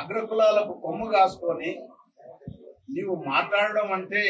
అగ్రకులాలకు కొమ్ము కాసుకొని నీవు మాట్లాడడం అంటే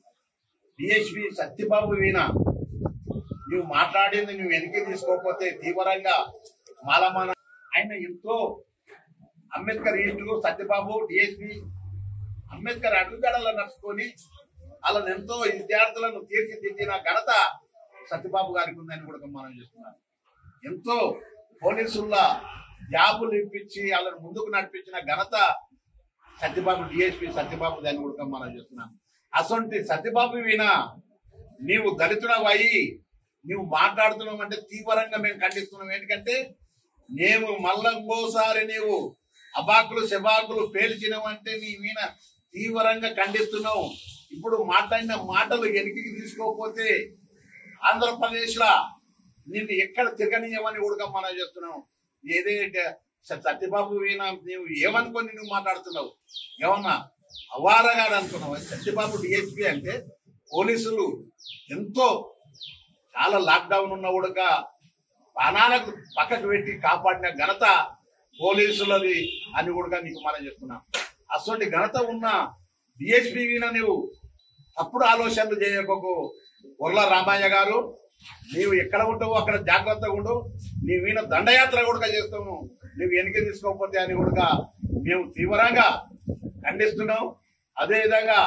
డిఎస్పి సత్యబాబు వీణ నువ్వు మాట్లాడింది నువ్వు వెనక్కి తీసుకోకపోతే తీవ్రంగా మాలమాన ఆయన ఎంతో అంబేద్కర్ ఈస్టు సత్యబాబు డిఎస్పి అంబేద్కర్ అడుగుజాడలో నడుచుకొని వాళ్ళని ఎంతో విద్యార్థులను తీర్చిదిద్దిన ఘనత సత్యబాబు గారికి ఉందని కూడా మనం చేస్తున్నాం ఎంతో పోలీసుల జాబులు ఇప్పించి వాళ్ళని ముందుకు నడిపించిన ఘనత సత్యబాబు డిఎస్పి సత్యబాబు దాన్ని కూడా మనం చేస్తున్నాం అసొంటి సత్యబాబు వినా నీవు దళితుడవయి నీవు మాట్లాడుతున్నావు అంటే తీవ్రంగా మేము ఖండిస్తున్నాం ఎందుకంటే మేము మళ్ళా ఇంకోసారి నీవు అబాకులు శబాకులు పేల్చినవంటే నీ మీద తీవ్రంగా ఖండిస్తున్నావు ఇప్పుడు మాట్లాడిన మాటలు వెనక్కి తీసుకోకపోతే ఆంధ్రప్రదేశ్ లా నిన్ను ఎక్కడ తిరగనీయమని కూడా మనం చేస్తున్నాం ఏదైతే స- సత్యబాబు వీణ నీవు ఏమనుకొని నువ్వు మాట్లాడుతున్నావు ఏమన్నా అవారగాడు అనుకున్నావు సత్యబాబు డిఎస్పీ అంటే పోలీసులు ఎంతో చాలా లాక్డౌన్ ఉన్న కూడా ప్రాణాలకు పక్కకు పెట్టి కాపాడిన ఘనత పోలీసులది అని కూడా నీకు మనం చెప్తున్నాం అటువంటి ఘనత ఉన్న డిఎస్పీ వీణ నువ్వు తప్పుడు ఆలోచనలు చేయకపోకు ఉర్ల రామయ్య గారు నీవు ఎక్కడ ఉంటావో అక్కడ జాగ్రత్తగా ఉండు నీ మీద దండయాత్ర కూడా చేస్తాము నువ్వు వెనక్కి తీసుకోకపోతే అని కూడా మేము తీవ్రంగా ఖండిస్తున్నాం అదేవిధంగా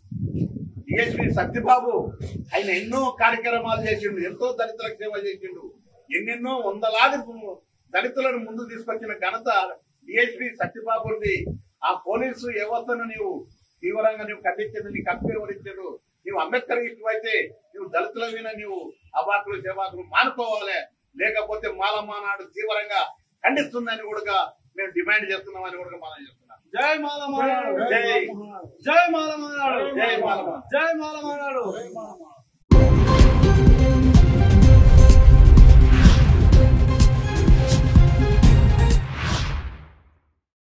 డిఎస్పి సత్యబాబు ఆయన ఎన్నో కార్యక్రమాలు చేసిండు ఎంతో దళితులకు సేవ చేసిండు ఎన్నెన్నో వందలాది దళితులను ముందు తీసుకొచ్చిన ఘనత డిఎస్పి సత్యబాబుది ఆ పోలీసు వ్యవస్థను నీవు తీవ్రంగా నువ్వు ఖండించదు నీకు హక్కు ఎవరిచ్చాడు నువ్వు అంబేద్కర్ ఇష్టం అయితే నువ్వు దళితుల మీద నీవు అవాకులు సేవాకులు మానుకోవాలి లేకపోతే మాలమానాడు తీవ్రంగా ఖండిస్తుందని కూడా మేము డిమాండ్ చేస్తున్నామని కూడా మనం చెప్తున్నాం జై మాలమానాడు జై జై మాలమానాడు జై మాలమానాడు. జై మాలమానాడు